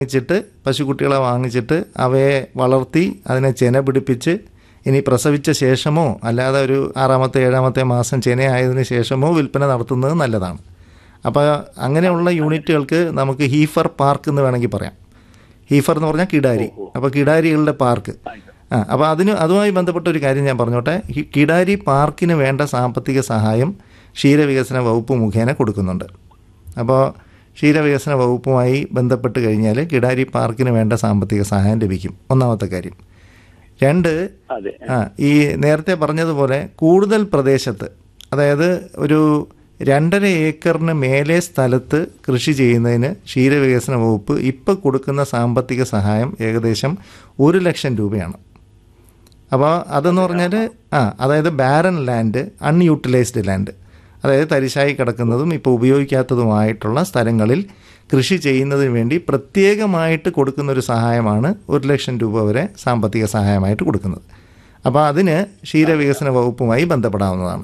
വാങ്ങിച്ചിട്ട് പശുക്കുട്ടികളെ വാങ്ങിച്ചിട്ട് അവയെ വളർത്തി അതിനെ ചെന പിടിപ്പിച്ച് ഇനി പ്രസവിച്ച ശേഷമോ അല്ലാതെ ഒരു ആറാമത്തെ ഏഴാമത്തെ മാസം ചെനയായതിനു ശേഷമോ വിൽപ്പന നടത്തുന്നത് നല്ലതാണ് അപ്പോൾ അങ്ങനെയുള്ള യൂണിറ്റുകൾക്ക് നമുക്ക് ഹീഫർ പാർക്ക് എന്ന് വേണമെങ്കിൽ പറയാം ഹീഫർ എന്ന് പറഞ്ഞാൽ കിടാരി അപ്പോൾ കിടാരികളുടെ പാർക്ക് ആ അപ്പോൾ അതിന് അതുമായി ബന്ധപ്പെട്ട ഒരു കാര്യം ഞാൻ പറഞ്ഞോട്ടെ ഈ കിടാരി പാർക്കിന് വേണ്ട സാമ്പത്തിക സഹായം ക്ഷീരവികസന വകുപ്പ് മുഖേന കൊടുക്കുന്നുണ്ട് അപ്പോൾ ക്ഷീരവികസന വകുപ്പുമായി ബന്ധപ്പെട്ട് കഴിഞ്ഞാൽ കിടാരി പാർക്കിന് വേണ്ട സാമ്പത്തിക സഹായം ലഭിക്കും ഒന്നാമത്തെ കാര്യം രണ്ട് അതെ ആ ഈ നേരത്തെ പറഞ്ഞതുപോലെ കൂടുതൽ പ്രദേശത്ത് അതായത് ഒരു രണ്ടര ഏക്കറിന് മേലെ സ്ഥലത്ത് കൃഷി ചെയ്യുന്നതിന് ക്ഷീരവികസന വകുപ്പ് ഇപ്പോൾ കൊടുക്കുന്ന സാമ്പത്തിക സഹായം ഏകദേശം ഒരു ലക്ഷം രൂപയാണ് അപ്പോൾ അതെന്ന് പറഞ്ഞാൽ ആ അതായത് ബാരൻ ലാൻഡ് അൺയൂട്ടിലൈസ്ഡ് ലാൻഡ് അതായത് തരിശായി കിടക്കുന്നതും ഇപ്പോൾ ഉപയോഗിക്കാത്തതുമായിട്ടുള്ള സ്ഥലങ്ങളിൽ കൃഷി ചെയ്യുന്നതിന് വേണ്ടി പ്രത്യേകമായിട്ട് കൊടുക്കുന്ന ഒരു സഹായമാണ് ഒരു ലക്ഷം രൂപ വരെ സാമ്പത്തിക സഹായമായിട്ട് കൊടുക്കുന്നത് അപ്പോൾ അതിന് ക്ഷീരവികസന വകുപ്പുമായി ബന്ധപ്പെടാവുന്നതാണ്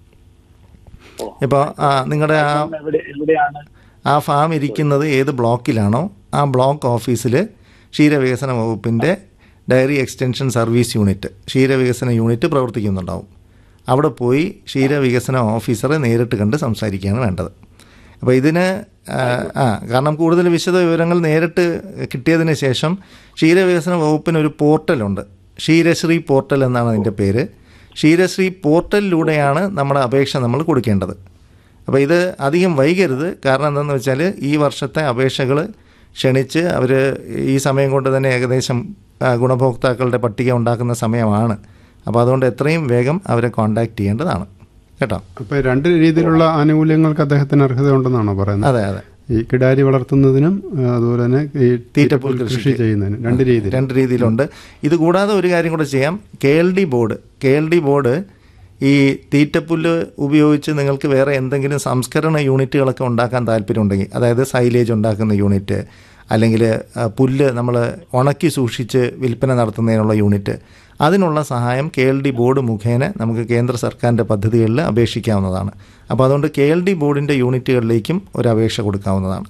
ഓ. ഇപ്പോൾ ആ നിങ്ങളുടെ ആ എവിടെ എവിടെയാണ് ആ ഫാം ഇരിക്കുന്നത് ഏത് ബ്ലോക്കിലാണോ ആ ബ്ലോക്ക് ഓഫീസിൽ ക്ഷീരവികസന വകുപ്പിൻ്റെ ഡയറി എക്സ്റ്റൻഷൻ സർവീസ് യൂണിറ്റ് ക്ഷീരവികസന യൂണിറ്റ് പ്രവർത്തിക്കുന്നുണ്ടാവും അവിടെ പോയി ക്ഷീരവികസന ഓഫീസറെ നേരിട്ട് കണ്ട് സംസാരിക്കുകയാണ് വേണ്ടത് അപ്പോൾ ഇതിന് ആ, ആ കാരണം കൂടുതൽ വിശദ വിവരങ്ങൾ നേരിട്ട് കിട്ടിയതിന് ശേഷം ക്ഷീരവികസന വകുപ്പിന് ഒരു പോർട്ടലുണ്ട് ക്ഷീരശ്രീ പോർട്ടൽ എന്നാണ് അതിൻ്റെ പേര് ക്ഷീരശ്രീ പോർട്ടലിലൂടെയാണ് നമ്മുടെ അപേക്ഷ നമ്മൾ കൊടുക്കേണ്ടത് അപ്പോൾ ഇത് അധികം വൈകരുത് കാരണം എന്താണെന്ന് വെച്ചാൽ ഈ വർഷത്തെ അപേക്ഷകൾ ക്ഷണിച്ച് അവർ ഈ സമയം കൊണ്ട് തന്നെ ഏകദേശം ആ, ഗുണഭോക്താക്കളുടെ പട്ടിക ഉണ്ടാക്കുന്ന സമയമാണ് അപ്പോൾ അതുകൊണ്ട് എത്രയും വേഗം അവരെ കോൺടാക്റ്റ് ചെയ്യേണ്ടതാണ് കേട്ടോ അപ്പോൾ രണ്ട് രീതിയിലുള്ള ആനുകൂല്യങ്ങൾക്ക് അദ്ദേഹത്തിന് അർഹതയുണ്ടെന്നാണോ പറയുന്നത് അതെ അതെ ഈ കിടാരി വളർത്തുന്നതിനും ആ, അതുപോലെ തന്നെ ഈ തീറ്റപ്പുൽ കൃഷി ചെയ്യുന്നതിനും രണ്ട് രീതിയിൽ രണ്ട് രീതിയിലുണ്ട് ഇത് കൂടാതെ ഒരു കാര്യം കൂടെ ചെയ്യാം K L D board K L D board ഈ തീറ്റപ്പുല്ല് ഉപയോഗിച്ച് നിങ്ങൾക്ക് വേറെ എന്തെങ്കിലും സംസ്കരണ യൂണിറ്റുകളൊക്കെ ഉണ്ടാക്കാൻ താല്പര്യമുണ്ടെങ്കിൽ അതായത് സൈലേജ് ഉണ്ടാക്കുന്ന യൂണിറ്റ് അല്ലെങ്കിൽ ആ, പുല്ല് നമ്മൾ ഉണക്കി സൂക്ഷിച്ച് വിൽപ്പന നടത്തുന്നതിനുള്ള യൂണിറ്റ് അതിനുള്ള സഹായം കെ എൽ ഡി ബോർഡ് മുഖേന നമുക്ക് കേന്ദ്ര സർക്കാരിൻ്റെ പദ്ധതികളിൽ അപേക്ഷിക്കാവുന്നതാണ് അപ്പോൾ അതുകൊണ്ട് കെ എൽ ഡി ബോർഡിൻ്റെ യൂണിറ്റുകളിലേക്കും ഒരു അപേക്ഷ കൊടുക്കാവുന്നതാണ്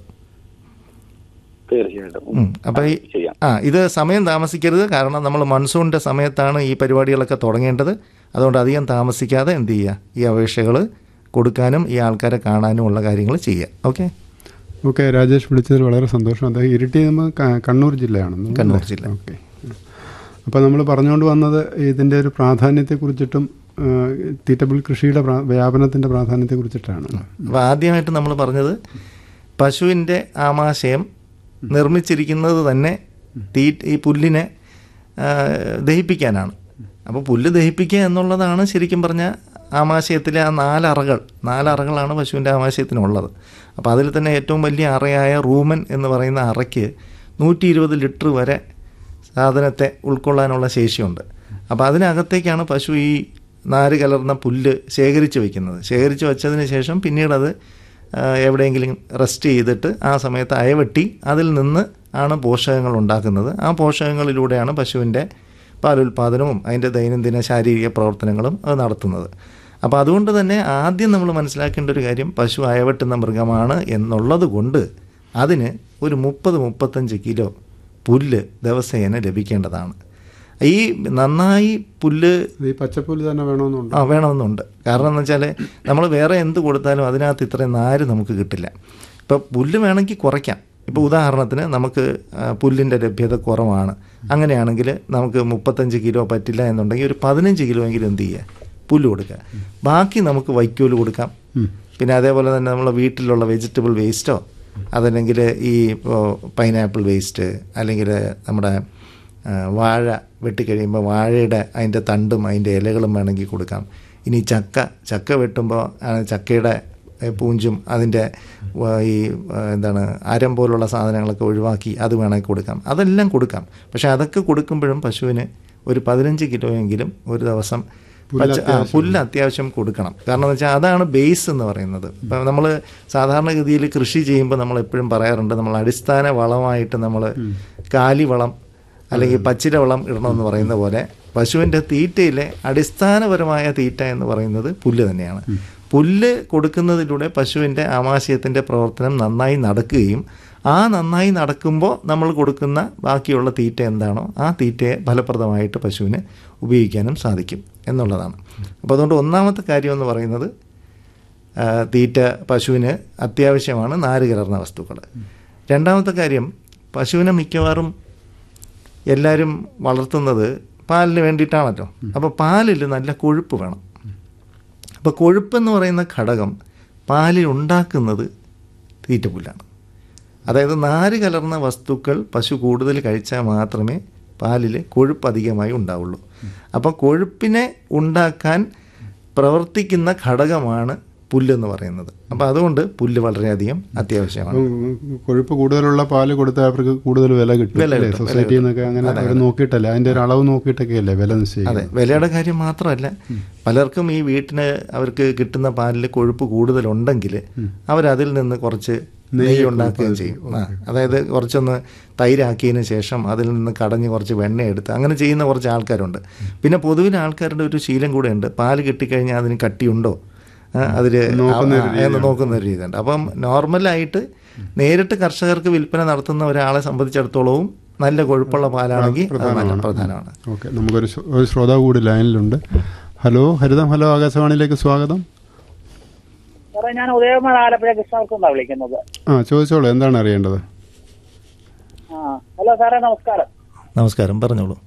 തീർച്ചയായിട്ടും ഉം. അപ്പോൾ ഈ ചെയ്യാം ആ ഇത് സമയം താമസിക്കരുത് കാരണം നമ്മൾ മൺസൂണിൻ്റെ സമയത്താണ് ഈ പരിപാടികളൊക്കെ തുടങ്ങേണ്ടത് അതുകൊണ്ട് അധികം താമസിക്കാതെ എന്ത് ചെയ്യുക ഈ അപേക്ഷകൾ കൊടുക്കാനും ഈ ആൾക്കാരെ കാണാനും ഉള്ള കാര്യങ്ങൾ ചെയ്യുക ഓക്കെ ഓക്കെ രാജേഷ് വിളിച്ചതിൽ വളരെ സന്തോഷം അദ്ദേഹം ഇരിട്ടി നമ്മൾ ക- കണ്ണൂർ ജില്ലയാണ് കണ്ണൂർ ജില്ല. ഓക്കെ അപ്പോൾ നമ്മൾ പറഞ്ഞുകൊണ്ട് വന്നത് ഇതിൻ്റെ ഒരു പ്രാധാന്യത്തെക്കുറിച്ചിട്ടും ആ, തീറ്റപ്പുൽ കൃഷിയുടെ പ്രാ- വ്യാപനത്തിൻ്റെ പ്രാധാന്യത്തെക്കുറിച്ചിട്ടാണ് അപ്പോൾ ആദ്യമായിട്ട് നമ്മൾ പറഞ്ഞത് പശുവിൻ്റെ ആമാശയം നിർമ്മിച്ചിരിക്കുന്നത് തന്നെ തീ ഈ പുല്ലിനെ ആ, ദഹിപ്പിക്കാനാണ് അപ്പോൾ പുല്ല് ദഹിപ്പിക്കുക എന്നുള്ളതാണ് ശരിക്കും പറഞ്ഞാൽ ആമാശയത്തിലെ ആ നാലറകൾ നാലറകളാണ് പശുവിൻ്റെ ആമാശയത്തിനുള്ളത് അപ്പോൾ അതിൽ തന്നെ ഏറ്റവും വലിയ അറയായ റൂമൻ എന്ന് പറയുന്ന അറയ്ക്ക് നൂറ്റി ഇരുപത് ലിറ്റർ വരെ സാധനത്തെ ഉൾക്കൊള്ളാനുള്ള ശേഷിയുണ്ട് അപ്പോൾ അതിനകത്തേക്കാണ് പശു ഈ നാര് കലർന്ന പുല്ല് ശേഖരിച്ച് വയ്ക്കുന്നത് ശേഖരിച്ച് വെച്ചതിന് ശേഷം പിന്നീടത് ആ, എവിടെയെങ്കിലും റെസ്റ്റ് ചെയ്തിട്ട് ആ സമയത്ത് അയവെട്ടി അതിൽ നിന്ന് ആണ് പോഷകങ്ങൾ ഉണ്ടാക്കുന്നത് ആ പോഷകങ്ങളിലൂടെയാണ് പശുവിൻ്റെ പാലുൽപാദനവും അതിൻ്റെ ദൈനംദിന ശാരീരിക പ്രവർത്തനങ്ങളും അത് നടത്തുന്നത് അപ്പോൾ അതുകൊണ്ട് തന്നെ ആദ്യം നമ്മൾ മനസ്സിലാക്കേണ്ട ഒരു കാര്യം പശു അയവെട്ടുന്ന മൃഗമാണ് എന്നുള്ളത് കൊണ്ട് അതിന് ഒരു മുപ്പത് മുപ്പത്തഞ്ച് കിലോ പുല്ല് ദിവസേന ലഭിക്കേണ്ടതാണ് ഈ നന്നായി പുല്ല് ഈ പച്ചപ്പുല്ല് തന്നെ വേണമെന്നുണ്ട് ആ വേണമെന്നുണ്ട് കാരണം എന്ന് വെച്ചാൽ നമ്മൾ വേറെ എന്ത് കൊടുത്താലും അതിനകത്ത് ഇത്രയും നാര് നമുക്ക് കിട്ടില്ല ഇപ്പോൾ പുല്ല് വേണമെങ്കിൽ കുറയ്ക്കാം ഇപ്പോൾ ഉദാഹരണത്തിന് നമുക്ക് ആ, പുല്ലിൻ്റെ ലഭ്യത കുറവാണ് അങ്ങനെയാണെങ്കിൽ നമുക്ക് മുപ്പത്തഞ്ച് കിലോ പറ്റില്ല എന്നുണ്ടെങ്കിൽ ഒരു പതിനഞ്ച് കിലോ എങ്കിലും എന്ത് ചെയ്യുക പുല്ല് കൊടുക്കുക ബാക്കി നമുക്ക് വൈക്കോല് കൊടുക്കാം പിന്നെ അതേപോലെ തന്നെ നമ്മളെ വീട്ടിലുള്ള വെജിറ്റബിൾ വേസ്റ്റോ അതല്ലെങ്കിൽ ഈ ഇപ്പോൾ പൈനാപ്പിൾ വേസ്റ്റ് അല്ലെങ്കിൽ നമ്മുടെ ആ, വാഴ വെട്ടിക്കഴിയുമ്പോൾ വാഴയുടെ അതിൻ്റെ തണ്ടും അതിൻ്റെ ഇലകളും വേണമെങ്കിൽ കൊടുക്കാം ഇനി ചക്ക ചക്ക വെട്ടുമ്പോൾ ആ ചക്കയുടെ ഏ, പൂഞ്ചും അതിൻ്റെ വ, ഈ ആ, എന്താണ് അരം പോലുള്ള സാധനങ്ങളൊക്കെ ഒഴിവാക്കി അത് വേണമെങ്കിൽ കൊടുക്കാം അതെല്ലാം കൊടുക്കാം പക്ഷേ അതൊക്കെ കൊടുക്കുമ്പോഴും പശുവിന് ഒരു പതിനഞ്ച് കിലോ എങ്കിലും ഒരു ദിവസം പച്ച ആ, പുല്ല് അത്യാവശ്യം കൊടുക്കണം കാരണം എന്ന് വെച്ചാൽ അതാണ് ബേസ് എന്ന് പറയുന്നത് ഇപ്പം നമ്മൾ സാധാരണഗതിയിൽ കൃഷി ചെയ്യുമ്പോൾ നമ്മൾ എപ്പോഴും പറയാറുണ്ട് നമ്മൾ അടിസ്ഥാന വളമായിട്ട് നമ്മൾ കാലിവളം അല്ലെങ്കിൽ പച്ചില വളം ഇടണമെന്ന് പറയുന്ന പോലെ പശുവിൻ്റെ തീറ്റയിലെ അടിസ്ഥാനപരമായ തീറ്റ എന്ന് പറയുന്നത് പുല്ല് തന്നെയാണ് പുല്ല് കൊടുക്കുന്നതിലൂടെ പശുവിൻ്റെ ആമാശയത്തിൻ്റെ പ്രവർത്തനം നന്നായി നടക്കുകയും ആ നന്നായി നടക്കുമ്പോൾ നമ്മൾ കൊടുക്കുന്ന ബാക്കിയുള്ള തീറ്റ എന്താണോ ആ തീറ്റയെ ഫലപ്രദമായിട്ട് പശുവിന് ഉപയോഗിക്കാനും സാധിക്കും എന്നുള്ളതാണ് അപ്പോൾ അതുകൊണ്ട് ഒന്നാമത്തെ കാര്യം എന്ന് പറയുന്നത് ആ, തീറ്റ പശുവിന് അത്യാവശ്യമാണ് നാര് കലർന്ന വസ്തുക്കൾ രണ്ടാമത്തെ കാര്യം പശുവിനെ മിക്കവാറും എല്ലാവരും വളർത്തുന്നത് പാലിന് വേണ്ടിയിട്ടാണല്ലോ അപ്പോൾ പാലിൽ നല്ല കൊഴുപ്പ് വേണം അപ്പോൾ കൊഴുപ്പെന്ന് പറയുന്ന ഘടകം പാലിൽ ഉണ്ടാക്കുന്നത് തീറ്റപ്പുല്ലാണ് അതായത് നാര് കലർന്ന വസ്തുക്കൾ പശു കൂടുതൽ കഴിച്ചാൽ മാത്രമേ പാലിൽ കൊഴുപ്പ് അധികമായി ഉണ്ടാവുള്ളൂ അപ്പോൾ കൊഴുപ്പിനെ ഉണ്ടാക്കാൻ പ്രവർത്തിക്കുന്ന ഘടകമാണ് പുല്ലെന്ന് പറയുന്നത് അപ്പോൾ അതുകൊണ്ട് പുല്ല് വളരെയധികം അത്യാവശ്യമാണ് ഉം, കൊഴുപ്പ് കൂടുതലുള്ള പാല് കൊടുത്താൽ അവർക്ക് കൂടുതൽ വില കിട്ടും വില അല്ലേ? കിട്ടും, വില സൊസൈറ്റിയിൽ നിന്നൊക്കെ അങ്ങനെ അവർ നോക്കിയിട്ടല്ലേ അതിന്റെ ഒരു അളവ് നോക്കിയിട്ടൊക്കെ അല്ലേ വില അതെ നിശ്ചയിക്കുന്നത് വിലയുടെ കാര്യം മാത്രമല്ല പലർക്കും ഈ വീട്ടിന് അവർക്ക് കിട്ടുന്ന പാലിൽ കൊഴുപ്പ് കൂടുതലുണ്ടെങ്കിൽ അവരതിൽ നിന്ന് കുറച്ച് നെയ്യ് ഉണ്ടാക്കുകയും ചെയ്യും ആ അതായത് കുറച്ചൊന്ന് തൈരാക്കിയതിന് ശേഷം അതിൽ നിന്ന് കടഞ്ഞ് കുറച്ച് വെണ്ണ എടുത്ത് അങ്ങനെ ചെയ്യുന്ന കുറച്ച് ആൾക്കാരുണ്ട് പിന്നെ പൊതുവിൽ ആൾക്കാരുടെ ഒരു ശീലം കൂടെ ഉണ്ട് പാല് കിട്ടിക്കഴിഞ്ഞാൽ അതിന് കട്ടിയുണ്ടോ അതിൽ എന്ന് നോക്കുന്ന ഒരു രീതിയുണ്ട് അപ്പം നോർമലായിട്ട് നേരിട്ട് കർഷകർക്ക് വിൽപ്പന നടത്തുന്ന ഒരാളെ സംബന്ധിച്ചിടത്തോളവും നല്ല കൊഴുപ്പുള്ള പാലാണെങ്കിൽ അത് നല്ല പ്രധാനമാണ് ഓക്കെ നമുക്കൊരു ശ്ര- ഒരു ശ്രോതാവ് കൂടി ലൈനിലുണ്ട് ഹലോ ഹരിതം ഹലോ ആകാശവാണിയിലേക്ക് സ്വാഗതം സാറേ ഞാൻ ഉദയകുമാർ ആലപ്പുഴ കൃഷ്ണവർക്കുണ്ടാ വിളിക്കുന്നത് ആ ചോദിച്ചോളൂ എന്താണ് അറിയേണ്ടത് ആ ഹലോ സാറേ നമസ്കാരം നമസ്കാരം പറഞ്ഞോളൂ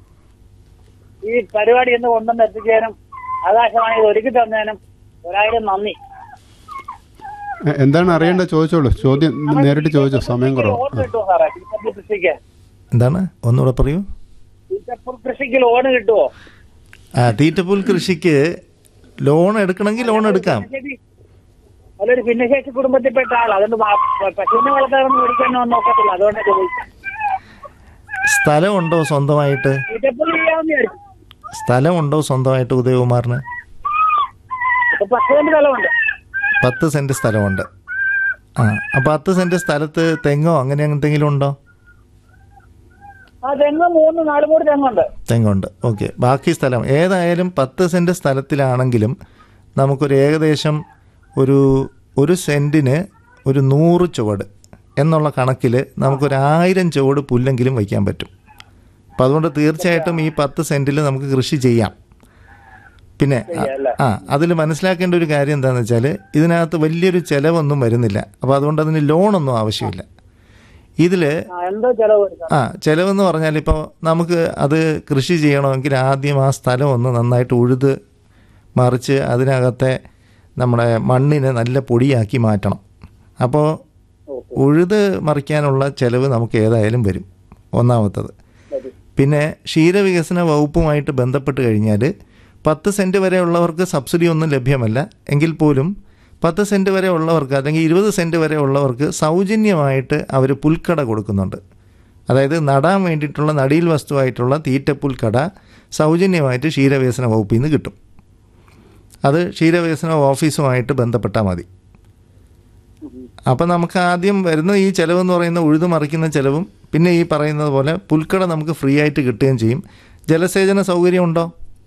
ഈ പരിപാടി എന്ന് കൊണ്ടുവന്ന് എത്തിച്ചതിനും ആകാശവാണി ഇത് ഒരുക്കി തന്നതിനും ഒരായിരം നന്ദി എ- എന്താണ് അറിയേണ്ടത് ചോദിച്ചോളൂ ചോദ്യം നേരിട്ട് ചോദിച്ചോ സമയം കുറവ് ലോൺ കിട്ടുമോ സാറേ ഈറ്റപ്പൂർ കൃഷിക്ക് എന്താണ് ഒന്നുകൂടെ പറയൂ ഈറ്റപ്പൂർ കൃഷിക്ക് ലോൺ കിട്ടുമോ ആ തീറ്റപ്പുൽ കൃഷിക്ക് ലോൺ എടുക്കണമെങ്കിൽ ലോൺ എടുക്കാം അതൊരു ഭിന്നശേഷി കുടുംബത്തിൽപ്പെട്ട ആൾ അതുകൊണ്ട് വാ- പശുവിനെ വളർത്താനൊന്നും മേടിക്കാനൊന്നും നോക്കത്തില്ല അതുകൊണ്ട് ചോദിച്ചു സ്ഥലമുണ്ടോ സ്വന്തമായിട്ട് ഈറ്റപ്പൂർ ചെയ്യാമെന്ന് വിചാരിച്ചു സ്ഥലമുണ്ടോ സ്വന്തമായിട്ട് ഉദയകുമാറിന് ഇപ്പൊ പശുവിന്റെ സ്ഥലമുണ്ട് പത്ത് സെൻറ്റ് സ്ഥലമുണ്ട് ആ അപ്പോൾ പത്ത് സെൻറ്റ് സ്ഥലത്ത് തെങ്ങോ അങ്ങനെ എന്തെങ്കിലും ഉണ്ടോ ആ തെങ്ങ് മൂന്ന് നാല് മൂന്ന് തെങ്ങുണ്ട് തെങ്ങുണ്ട് ഓക്കെ ബാക്കി സ്ഥലം ഏതായാലും പത്ത് സെൻറ്റ് സ്ഥലത്തിലാണെങ്കിലും നമുക്കൊരു ഏകദേശം ഒരു ഒരു സെൻറ്റിന് ഒരു നൂറ് ചുവട് എന്നുള്ള കണക്കിൽ നമുക്കൊരു ആയിരം ചുവട് പുല്ലെങ്കിലും വയ്ക്കാൻ പറ്റും അപ്പം അതുകൊണ്ട് തീർച്ചയായിട്ടും ഈ പത്ത് സെൻറ്റിൽ നമുക്ക് കൃഷി ചെയ്യാം പിന്നെ ചെയ്യാല്ലേ? ആ അതിൽ മനസ്സിലാക്കേണ്ട ഒരു കാര്യം എന്താണെന്ന് വെച്ചാൽ ഇതിനകത്ത് വലിയൊരു ചിലവൊന്നും വരുന്നില്ല അപ്പോൾ അതുകൊണ്ട് അതിന് ലോണൊന്നും ആവശ്യമില്ല ഇതിൽ ആ എന്തോ ചെലവ് വരും സാർ ആ ചിലവെന്ന് പറഞ്ഞാൽ ഇപ്പോൾ നമുക്ക് അത് കൃഷി ചെയ്യണമെങ്കിൽ ആദ്യം ആ സ്ഥലം ഒന്ന് നന്നായിട്ട് ഉഴുത് മറിച്ച് അതിനകത്തെ നമ്മുടെ മണ്ണിനെ നല്ല പൊടിയാക്കി മാറ്റണം അപ്പോൾ ഉഴുത് മറിക്കാനുള്ള ചിലവ് നമുക്ക് ഏതായാലും വരും ഒന്നാമത്തത് വരും. പിന്നെ ക്ഷീരവികസന വകുപ്പുമായിട്ട് ബന്ധപ്പെട്ട് കഴിഞ്ഞാൽ പത്ത് സെൻറ്റ് വരെ ഉള്ളവർക്ക് സബ്സിഡി ഒന്നും ലഭ്യമല്ല എങ്കിൽ പോലും പത്ത് സെൻറ്റ് വരെ ഉള്ളവർക്ക് അല്ലെങ്കിൽ ഇരുപത് സെൻറ്റ് വരെ ഉള്ളവർക്ക് സൗജന്യമായിട്ട് അവർ പുൽക്കട കൊടുക്കുന്നുണ്ട് അതായത് നടാൻ വേണ്ടിയിട്ടുള്ള നടീൽ വസ്തുവായിട്ടുള്ള തീറ്റപ്പുൽക്കട സൗജന്യമായിട്ട് ക്ഷീരവികസന വകുപ്പിൽ നിന്ന് കിട്ടും അത് ക്ഷീരവികസന ഓഫീസുമായിട്ട് ബന്ധപ്പെട്ടാൽ മതി അപ്പം നമുക്ക് ആദ്യം വരുന്ന ഈ ചിലവെന്ന് പറയുന്ന ഉഴുതു മറിക്കുന്ന ചിലവും പിന്നെ ഈ പറയുന്നത് പോലെ പുൽക്കട നമുക്ക് ഫ്രീ ആയിട്ട് കിട്ടുകയും ചെയ്യും ജലസേചന സൗകര്യം ഉണ്ടോ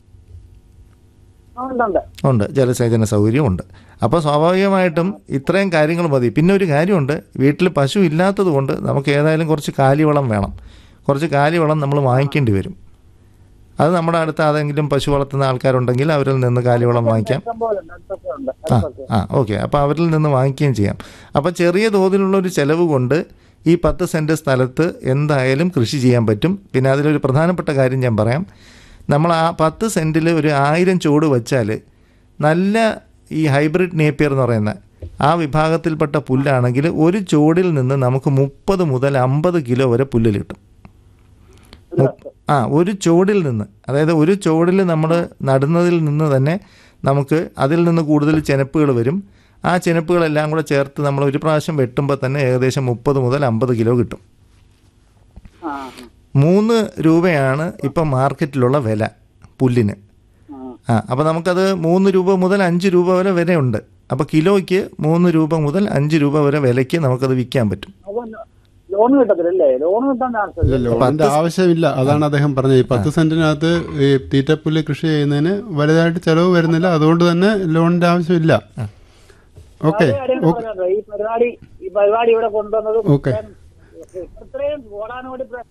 ആ, ഉണ്ട് ഉണ്ട് ഉണ്ട് ജലസേചന സൗകര്യം ഉണ്ട് അപ്പോൾ സ്വാഭാവികമായിട്ടും ഇത്രയും കാര്യങ്ങൾ മതി പിന്നെ ഒരു കാര്യമുണ്ട് വീട്ടിൽ പശു ഇല്ലാത്തത് കൊണ്ട് നമുക്ക് ഏതായാലും കുറച്ച് കാലിവളം വേണം കുറച്ച് കാലിവളം നമ്മൾ വാങ്ങിക്കേണ്ടി വരും അത് നമ്മുടെ അടുത്ത് ആരെങ്കിലും പശു വളർത്തുന്ന ആൾക്കാരുണ്ടെങ്കിൽ അവരിൽ നിന്ന് കാലിവളം വാങ്ങിക്കാം ഇഷ്ടം പോലെ ഉണ്ട് അടുത്തൊക്കെ ഉണ്ട് ആ അടുത്തൊക്കെ ആ ഓക്കെ അപ്പോൾ അവരിൽ നിന്ന് വാങ്ങിക്കുകയും ചെയ്യാം അപ്പോൾ ചെറിയ തോതിലുള്ള ഒരു ചെലവ് കൊണ്ട് ഈ പത്ത് സെൻറ്റ് സ്ഥലത്ത് എന്തായാലും കൃഷി ചെയ്യാൻ പറ്റും പിന്നെ അതിലൊരു പ്രധാനപ്പെട്ട കാര്യം ഞാൻ പറയാം നമ്മൾ ആ പത്ത് സെൻറ്റിൽ ഒരു ആയിരം ചുവട് വെച്ചാൽ നല്ല ഈ ഹൈബ്രിഡ് നേപ്പിയർ എന്ന് പറയുന്ന ആ വിഭാഗത്തിൽപ്പെട്ട പുല്ലാണെങ്കിൽ ഒരു ചുവടിൽ നിന്ന് നമുക്ക് മുപ്പത് മുതൽ അമ്പത് കിലോ വരെ പുല്ല് കിട്ടും മു- ആ ഒരു ചുവടിൽ നിന്ന് അതായത് ഒരു ചുവടിൽ നമ്മൾ നടുന്നതിൽ നിന്ന് തന്നെ നമുക്ക് അതിൽ നിന്ന് കൂടുതൽ ചെനപ്പുകൾ വരും ആ ചെനപ്പുകളെല്ലാം കൂടെ ചേർത്ത് നമ്മൾ ഒരു പ്രാവശ്യം വെട്ടുമ്പോൾ തന്നെ ഏകദേശം മുപ്പത് മുതൽ അമ്പത് കിലോ കിട്ടും ആ മൂന്ന് രൂപയാണ് ഇപ്പം മാർക്കറ്റിലുള്ള വില പുല്ലിന് ആ ആ അപ്പോൾ നമുക്കത് മൂന്ന് രൂപ മുതൽ അഞ്ച് രൂപ വരെ വിലയുണ്ട് അപ്പോൾ കിലോയ്ക്ക് മൂന്ന് രൂപ മുതൽ അഞ്ച് രൂപ വരെ വിലയ്ക്ക് നമുക്കത് വിൽക്കാൻ പറ്റും അപ്പൊ ലോൺ കിട്ടത്തില്ലല്ലേ ലോൺ കിട്ടാൻ ചാൻസ് ഇല്ല, ഇല്ല ലോണിന്റെ ആവശ്യമില്ല അതാണ് അദ്ദേഹം പറഞ്ഞത് ഈ പത്ത് സെന്റിനകത്ത് ഈ തീറ്റപ്പുല്ല് കൃഷി ചെയ്യുന്നതിന് വലുതായിട്ട് ചെലവ് വരുന്നില്ല അതുകൊണ്ട് തന്നെ ലോണിന്റെ ആവശ്യമില്ല ഓക്കെ വേറെ കാര്യങ്ങൾ പറയാനുണ്ടോ? ഈ പരിപാടി ഈ പരിപാടി ഇവിടെ കൊണ്ടുവന്നത് ഓക്കെ പക്ഷെ ഇത്രയും കോടാനോടി